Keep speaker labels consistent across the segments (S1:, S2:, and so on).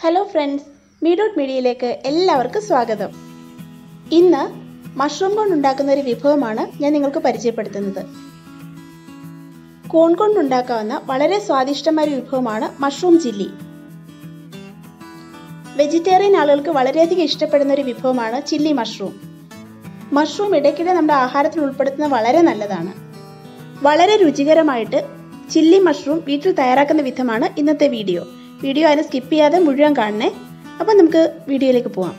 S1: hello friends മീഡോട്ട് മീഡിയയിലേക്ക് എല്ലാവർക്കും സ്വാഗതം ഇന്ന് മഷ്റൂം കൊണ്ട് ഉണ്ടാക്കുന്ന ഒരു വിഭവമാണ് ഞാൻ നിങ്ങൾക്ക് പരിചയപ്പെടുത്തുന്നത് കോൺ കൊണ്ട് ഉണ്ടാക്കാവുന്ന വളരെ സ്വാദിഷ്ടമായ ഒരു വിഭവമാണ് മഷ്റൂം ചില്ലി വെജിറ്റേറിയൻ ആളുകൾക്ക് വളരെയധികം ഇഷ്ടപ്പെടുന്ന ഒരു വിഭവമാണ് ചില്ലി മഷ്റൂം മഷ്റൂം ഇടയ്ക്കിടെ നമ്മുടെ ആഹാരത്തിൽ ഉൾപ്പെടുത്തുന്നത് വളരെ നല്ലതാണ് വളരെ രുചികരമായിട്ട് ചില്ലി മഷ്റൂം വീട്ടിൽ തയ്യാറാക്കുന്ന വിധമാണ് ഇന്നത്തെ വീഡിയോ വീഡിയോ ആരും സ്കിപ്പ് ചെയ്യാതെ മുഴുവൻ കാണണേ അപ്പം നമുക്ക് വീഡിയോയിലേക്ക് പോവാം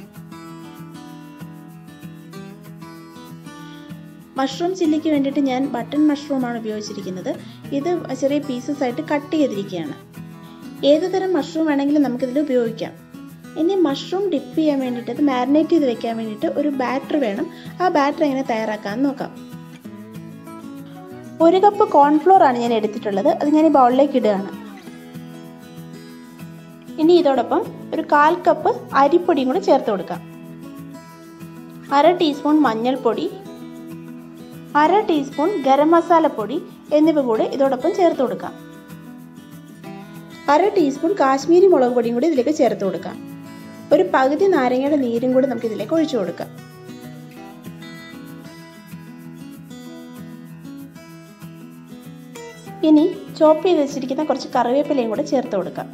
S1: മഷ്റൂം ചില്ലിക്ക് വേണ്ടിയിട്ട് ഞാൻ ബട്ടൺ മഷ്റൂമാണ് ഉപയോഗിച്ചിരിക്കുന്നത് ഇത് ചെറിയ പീസസ് ആയിട്ട് കട്ട് ചെയ്തിരിക്കുകയാണ് ഏത് തരം മഷ്റൂം വേണമെങ്കിലും നമുക്കിതിൽ ഉപയോഗിക്കാം ഇനി മഷ്റൂം ഡിപ്പ് ചെയ്യാൻ വേണ്ടിയിട്ട് അത് മാരിനേറ്റ് ചെയ്ത് വെക്കാൻ വേണ്ടിയിട്ട് ഒരു ബാറ്റർ വേണം ആ ബാറ്റർ എങ്ങനെ തയ്യാറാക്കാമെന്ന് നോക്കാം ഒരു കപ്പ് കോൺഫ്ലോർ ആണ് ഞാൻ എടുത്തിട്ടുള്ളത് അത് ഞാൻ ഈ ബൗളിലേക്ക് ഇടുകയാണ് ഇനി ഇതോടൊപ്പം ഒരു കാൽ കപ്പ് അരിപ്പൊടിയും കൂടെ ചേർത്ത് കൊടുക്കാം അര ടീസ്പൂൺ മഞ്ഞൾപ്പൊടി അര ടീസ്പൂൺ ഗരം മസാലപ്പൊടി എന്നിവ കൂടെ ഇതോടൊപ്പം ചേർത്ത് കൊടുക്കാം അര ടീസ്പൂൺ കാശ്മീരി മുളക് പൊടിയും കൂടി ഇതിലേക്ക് ചേർത്ത് കൊടുക്കാം ഒരു പകുതി നാരങ്ങയുടെ നീരും കൂടി നമുക്ക് ഇതിലേക്ക് ഒഴിച്ചു കൊടുക്കാം ഇനി ചോപ്പ് ചെയ്ത് വെച്ചിരിക്കുന്ന കുറച്ച് കറിവേപ്പിലയും കൂടെ ചേർത്ത് കൊടുക്കാം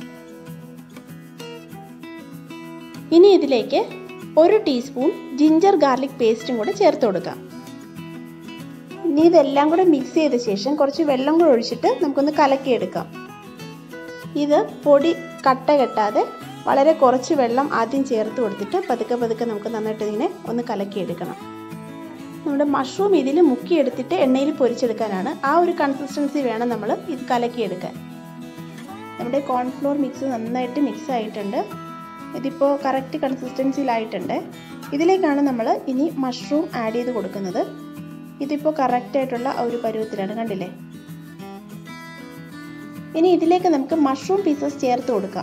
S1: ഇനി ഇതിലേക്ക് ഒരു ടീസ്പൂൺ ജിഞ്ചർ ഗാർലിക് പേസ്റ്റും കൂടെ ചേർത്ത് കൊടുക്കാം ഇനി ഇതെല്ലാം കൂടെ മിക്സ് ചെയ്ത ശേഷം കുറച്ച് വെള്ളം കൂടെ ഒഴിച്ചിട്ട് നമുക്കൊന്ന് കലക്കിയെടുക്കാം ഇത് പൊടി കട്ട കെട്ടാതെ വളരെ കുറച്ച് വെള്ളം ആദ്യം ചേർത്ത് കൊടുത്തിട്ട് പതുക്കെ പതുക്കെ നമുക്ക് നന്നായിട്ട് ഇങ്ങനെ ഒന്ന് കലക്കിയെടുക്കണം നമ്മുടെ മഷ്റൂം ഇതിൽ മുക്കിയെടുത്തിട്ട് എണ്ണയിൽ പൊരിച്ചെടുക്കാനാണ് ആ ഒരു കൺസിസ്റ്റൻസി വേണം നമ്മൾ ഇത് കലക്കിയെടുക്കാൻ നമ്മുടെ കോൺഫ്ലോർ മിക്സ് നന്നായിട്ട് മിക്സ് ആയിട്ടുണ്ട് ഇതിപ്പോൾ കറക്റ്റ് കൺസിസ്റ്റൻസിയിലായിട്ടുണ്ട് ഇതിലേക്കാണ് നമ്മൾ ഇനി മഷ്റൂം ആഡ് ചെയ്ത് കൊടുക്കുന്നത് ഇതിപ്പോൾ കറക്റ്റായിട്ടുള്ള ഒരു പരുവത്തിലാണ് കണ്ടില്ലേ ഇനി ഇതിലേക്ക് നമുക്ക് മഷ്റൂം പീസസ് ചേർത്ത് കൊടുക്കാം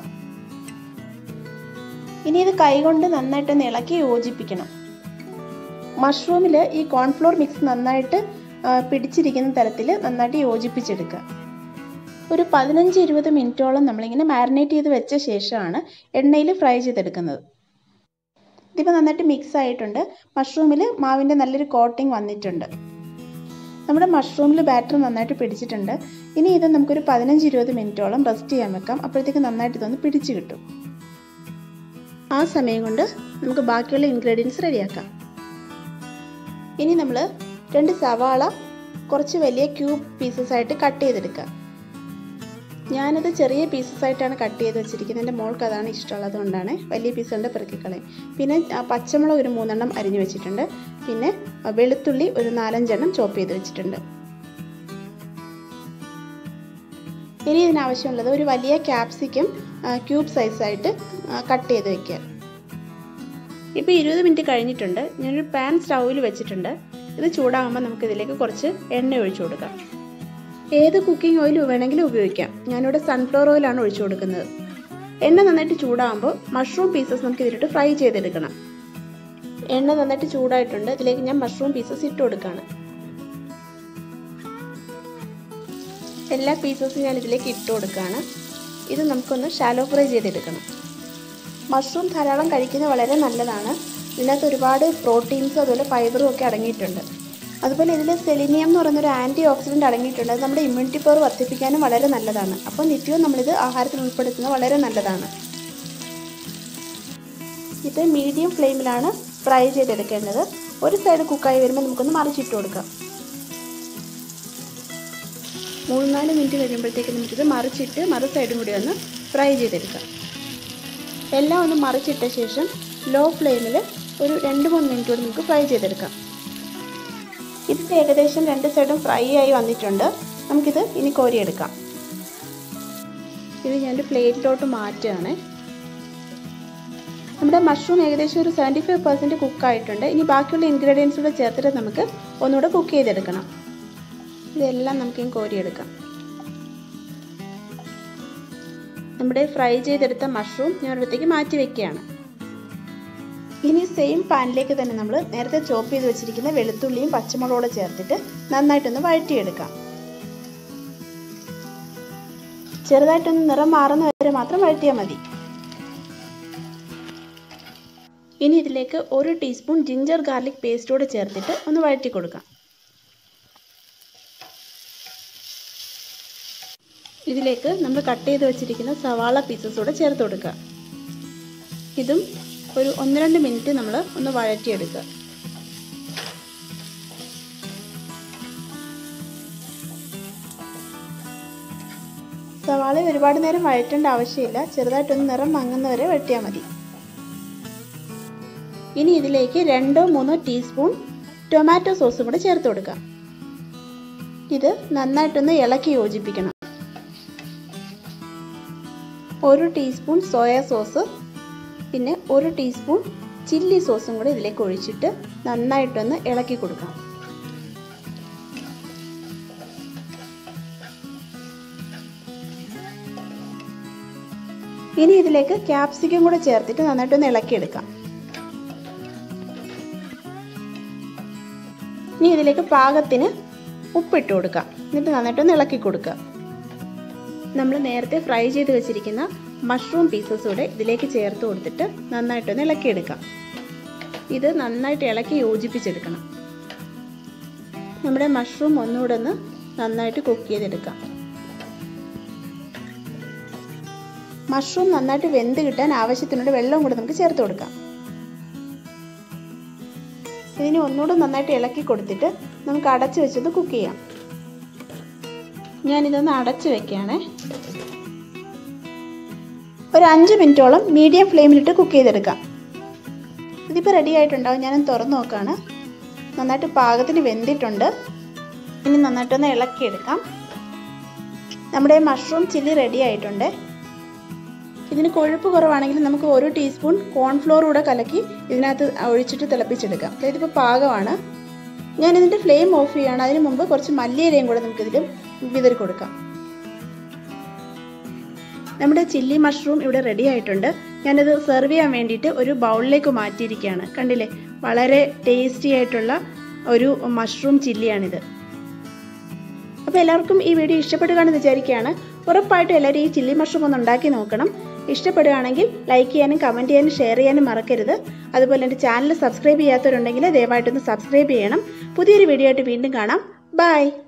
S1: ഇനി ഇത് കൈകൊണ്ട് നന്നായിട്ടൊന്ന് ഇളക്കി യോജിപ്പിക്കണം മഷ്റൂമിൽ ഈ കോൺഫ്ലോർ മിക്സ് നന്നായിട്ട് പിടിച്ചിരിക്കുന്ന തരത്തിൽ നന്നായിട്ട് യോജിപ്പിച്ചെടുക്കുക ഒരു പതിനഞ്ച് ഇരുപത് മിനിറ്റോളം നമ്മളിങ്ങനെ മാരിനേറ്റ് ചെയ്ത് വെച്ച ശേഷമാണ് എണ്ണയിൽ ഫ്രൈ ചെയ്തെടുക്കുന്നത് ഇതിപ്പോൾ നന്നായിട്ട് മിക്സ് ആയിട്ടുണ്ട് മഷ്റൂമിൽ മാവിൻ്റെ നല്ലൊരു കോട്ടിംഗ് വന്നിട്ടുണ്ട് നമ്മുടെ മഷ്റൂമിൽ ബാറ്റർ നന്നായിട്ട് പിടിച്ചിട്ടുണ്ട് ഇനി ഇത് നമുക്കൊരു പതിനഞ്ച് ഇരുപത് മിനിറ്റോളം റെസ്റ്റ് ചെയ്യാൻ വെക്കാം അപ്പോഴത്തേക്ക് നന്നായിട്ട് ഇതൊന്ന് പിടിച്ച് കിട്ടും ആ സമയം കൊണ്ട് നമുക്ക് ബാക്കിയുള്ള ഇൻഗ്രീഡിയൻസ് റെഡിയാക്കാം ഇനി നമ്മൾ രണ്ട് സവാള കുറച്ച് വലിയ ക്യൂബ് പീസസ് ആയിട്ട് കട്ട് ചെയ്തെടുക്കുക ഞാനത് ചെറിയ പീസസ് ആയിട്ടാണ് കട്ട് ചെയ്ത് വെച്ചിരിക്കുന്നത് എൻ്റെ മോൾക്ക് അതാണ് ഇഷ്ടമുള്ളത് കൊണ്ടാണ് വലിയ പീസ് കൊണ്ട് പെറുക്കിക്കളയും പിന്നെ പച്ചമുളക് ഒരു മൂന്നെണ്ണം അരിഞ്ഞു വെച്ചിട്ടുണ്ട് പിന്നെ വെളുത്തുള്ളി ഒരു നാലഞ്ചെണ്ണം ചോപ്പ് ചെയ്ത് വെച്ചിട്ടുണ്ട് ഇനി ഇതിനാവശ്യമുള്ളത് ഒരു വലിയ ക്യാപ്സിക്കം ക്യൂബ് സൈസായിട്ട് കട്ട് ചെയ്ത് വെക്കുക ഇപ്പോൾ ഇരുപത് മിനിറ്റ് കഴിഞ്ഞിട്ടുണ്ട് ഞാനൊരു പാൻ സ്റ്റൗവിൽ വെച്ചിട്ടുണ്ട് ഇത് ചൂടാകുമ്പോൾ നമുക്ക് ഇതിലേക്ക് കുറച്ച് എണ്ണ ഒഴിച്ചു കൊടുക്കാം ഏത് കുക്കിംഗ് ഓയിൽ വേണമെങ്കിലും ഉപയോഗിക്കാം ഞാനിവിടെ സൺഫ്ലവർ ഓയിലാണ് ഒഴിച്ചു കൊടുക്കുന്നത് എണ്ണ നന്നായിട്ട് ചൂടാകുമ്പോൾ മഷ്റൂം പീസസ് നമുക്ക് ഇതിലിട്ട് ഫ്രൈ ചെയ്തെടുക്കണം എണ്ണ നന്നായിട്ട് ചൂടായിട്ടുണ്ട് ഇതിലേക്ക് ഞാൻ മഷ്റൂം പീസസ് ഇട്ട് കൊടുക്കുകയാണ് എല്ലാ പീസസും ഞാൻ ഇതിലേക്ക് ഇട്ട് കൊടുക്കുകയാണ് ഇത് നമുക്കൊന്ന് ഷാലോ ഫ്രൈ ചെയ്തെടുക്കണം മഷ്റൂം ധാരാളം കഴിക്കുന്നത് വളരെ നല്ലതാണ് ഇതിനകത്ത് ഒരുപാട് പ്രോട്ടീൻസും അതുപോലെ ഫൈബറും ഒക്കെ അടങ്ങിയിട്ടുണ്ട് അതുപോലെ ഇതിൽ സെലിനിയം എന്ന് പറയുന്നൊരു ആൻറ്റി ഓക്സിഡൻറ്റ് അടങ്ങിയിട്ടുണ്ട് അത് നമ്മുടെ ഇമ്മ്യൂണിറ്റി പവർ വർദ്ധിപ്പിക്കാനും വളരെ നല്ലതാണ് അപ്പോൾ നിത്യവും നമ്മളിത് ആഹാരത്തിൽ ഉൾപ്പെടുത്തുന്നത് വളരെ നല്ലതാണ് ഇത് മീഡിയം ഫ്ലെയിമിലാണ് ഫ്രൈ ചെയ്തെടുക്കേണ്ടത് ഒരു സൈഡ് കുക്കായി വരുമ്പോൾ നമുക്കൊന്ന് മറിച്ചിട്ട് കൊടുക്കാം മൂന്ന് നാല് മിനിറ്റ് കഴിയുമ്പോഴത്തേക്ക് നമുക്കിത് മറിച്ചിട്ട് മറു സൈഡും കൂടി ഒന്ന് ഫ്രൈ ചെയ്തെടുക്കാം എല്ലാം ഒന്ന് മറിച്ചിട്ട ശേഷം ലോ ഫ്ലെയിമിൽ ഒരു രണ്ട് മൂന്ന് മിനിറ്റ് കൂടി നമുക്ക് ഫ്രൈ ചെയ്തെടുക്കാം ഇത് ഏകദേശം രണ്ട് സൈഡും ഫ്രൈ ആയി വന്നിട്ടുണ്ട് നമുക്കിത് ഇനി കോരിയെടുക്കാം ഇത് ഞാനൊരു പ്ലേറ്റിലോട്ട് മാറ്റുകയാണ് നമ്മുടെ മഷ്റൂം ഏകദേശം ഒരു സെവൻറ്റി ഫൈവ് പെർസെൻറ്റ് കുക്കായിട്ടുണ്ട് ഇനി ബാക്കിയുള്ള ഇൻഗ്രീഡിയൻസ് കൂടെ ചേർത്തിട്ട് നമുക്ക് ഒന്നുകൂടെ കുക്ക് ചെയ്തെടുക്കണം ഇതെല്ലാം നമുക്ക് കോരിയെടുക്കാം നമ്മുടെ ഫ്രൈ ചെയ്തെടുത്ത മഷ്റൂം ഞാൻ ഒരിടത്തേക്ക് മാറ്റി വെക്കുകയാണ് ഇനി സെയിം പാനിലേക്ക് തന്നെ നമ്മൾ നേരത്തെ ചോപ്പ് ചെയ്ത് വെച്ചിരിക്കുന്ന വെളുത്തുള്ളിയും പച്ചമുളകും ചേർത്തിട്ട് നന്നായിട്ടൊന്ന് വഴറ്റിയെടുക്കാം ചെറുതായിട്ടൊന്ന് നിറം മാറുന്ന വരെ മാത്രം വഴറ്റിയാൽ മതി ഇനി ഇതിലേക്ക് ഒരു ടീസ്പൂൺ ജിഞ്ചർ ഗാർലിക് പേസ്റ്റോട് ചേർത്തിട്ട് ഒന്ന് വഴറ്റി കൊടുക്കാം ഇതിലേക്ക് നമ്മൾ കട്ട് ചെയ്ത് വെച്ചിരിക്കുന്ന സവാള പീസസ് കൂടെ ചേർത്ത് കൊടുക്കുക ഇതും ഒരു ഒന്ന് രണ്ട് മിനിറ്റ് നമ്മൾ ഒന്ന് വഴറ്റിയെടുക്കുക സവാള ഒരുപാട് നേരം വഴറ്റേണ്ട ആവശ്യമില്ല ചെറുതായിട്ടൊന്ന് നിറം മങ്ങുന്നവരെ വഴറ്റിയാൽ മതി ഇനി ഇതിലേക്ക് രണ്ടോ മൂന്നോ ടീസ്പൂൺ ടൊമാറ്റോ സോസും കൂടെ ചേർത്ത് കൊടുക്കാം ഇത് നന്നായിട്ടൊന്ന് ഇളക്കി യോജിപ്പിക്കണം ഒരു ടീസ്പൂൺ സോയാ സോസ് പിന്നെ ഒരു ടീസ്പൂൺ ചില്ലി സോസും കൂടെ ഇതിലേക്ക് ഒഴിച്ചിട്ട് നന്നായിട്ടൊന്ന് ഇളക്കി കൊടുക്കാം ഇനി ഇതിലേക്ക് ക്യാപ്സിക്കം കൂടെ ചേർത്തിട്ട് നന്നായിട്ടൊന്ന് ഇളക്കിയെടുക്കാം ഇനി ഇതിലേക്ക് പാകത്തിന് ഉപ്പിട്ട് കൊടുക്കാം എന്നിട്ട് നന്നായിട്ടൊന്ന് ഇളക്കി കൊടുക്കുക നമ്മൾ നേരത്തെ ഫ്രൈ ചെയ്ത് വെച്ചിരിക്കുന്ന മഷ്റൂം പീസസ് കൂടെ ഇതിലേക്ക് ചേർത്ത് കൊടുത്തിട്ട് നന്നായിട്ടൊന്ന് ഇളക്കിയെടുക്കാം ഇത് നന്നായിട്ട് ഇളക്കി യോജിപ്പിച്ചെടുക്കണം നമ്മുടെ മഷ്റൂം ഒന്നുകൂടെ ഒന്ന് നന്നായിട്ട് കുക്ക് ചെയ്തെടുക്കാം മഷ്റൂം നന്നായിട്ട് വെന്ത് കിട്ടാൻ ആവശ്യത്തിനുള്ള വെള്ളം കൂടെ നമുക്ക് ചേർത്ത് കൊടുക്കാം ഇതിന് ഒന്നുകൂടെ നന്നായിട്ട് ഇളക്കി കൊടുത്തിട്ട് നമുക്ക് അടച്ചു വെച്ചൊന്ന് കുക്ക് ചെയ്യാം ഞാനിതൊന്ന് അടച്ചു വെക്കുകയാണേ ഒരു അഞ്ച് മിനിറ്റോളം മീഡിയം ഫ്ലെയിമിലിട്ട് കുക്ക് ചെയ്തെടുക്കാം ഇതിപ്പോൾ റെഡി ആയിട്ടുണ്ടാവും ഞാനൊന്ന് തുറന്ന് നോക്കുകയാണ് നന്നായിട്ട് പാകത്തിന് വെന്തിട്ടുണ്ട് ഇനി നന്നായിട്ടൊന്ന് ഇളക്കിയെടുക്കാം നമ്മുടെ മഷ്റൂം ചില്ലി റെഡി ആയിട്ടുണ്ട് ഇതിന് കൊഴുപ്പ് കുറവാണെങ്കിൽ നമുക്ക് ഒരു ടീസ്പൂൺ കോൺഫ്ലോർ കൂടെ കലക്കി ഇതിനകത്ത് ഒഴിച്ചിട്ട് തിളപ്പിച്ചെടുക്കാം ഇതിപ്പോൾ പാകമാണ് ഞാൻ ഇതിൻ്റെ ഫ്ലെയിം ഓഫ് ചെയ്യുകയാണ് അതിന് മുമ്പ് കുറച്ച് മല്ലിയിലയും കൂടെ നമുക്കിതിൽ വിതറി കൊടുക്കാം നമ്മുടെ ചില്ലി മഷ്റൂം ഇവിടെ റെഡി ആയിട്ടുണ്ട് ഞാനിത് സെർവ് ചെയ്യാൻ വേണ്ടിയിട്ട് ഒരു ബൗളിലേക്ക് മാറ്റിയിരിക്കുകയാണ് കണ്ടില്ലേ വളരെ ടേസ്റ്റി ആയിട്ടുള്ള ഒരു മഷ്റൂം ചില്ലിയാണിത് അപ്പോൾ എല്ലാവർക്കും ഈ വീഡിയോ ഇഷ്ടപ്പെടുകയാണെന്ന് വിചാരിക്കുകയാണ് ഉറപ്പായിട്ടും എല്ലാവരും ഈ ചില്ലി മഷ്റൂം ഒന്ന് ഉണ്ടാക്കി നോക്കണം ഇഷ്ടപ്പെടുകയാണെങ്കിൽ ലൈക്ക് ചെയ്യാനും കമൻറ്റ് ചെയ്യാനും ഷെയർ ചെയ്യാനും മറക്കരുത് അതുപോലെ എൻ്റെ ചാനൽ സബ്സ്ക്രൈബ് ചെയ്യാത്തവരുണ്ടെങ്കിൽ ദയവായിട്ടൊന്ന് സബ്സ്ക്രൈബ് ചെയ്യണം പുതിയൊരു വീഡിയോ ആയിട്ട് വീണ്ടും കാണാം ബൈ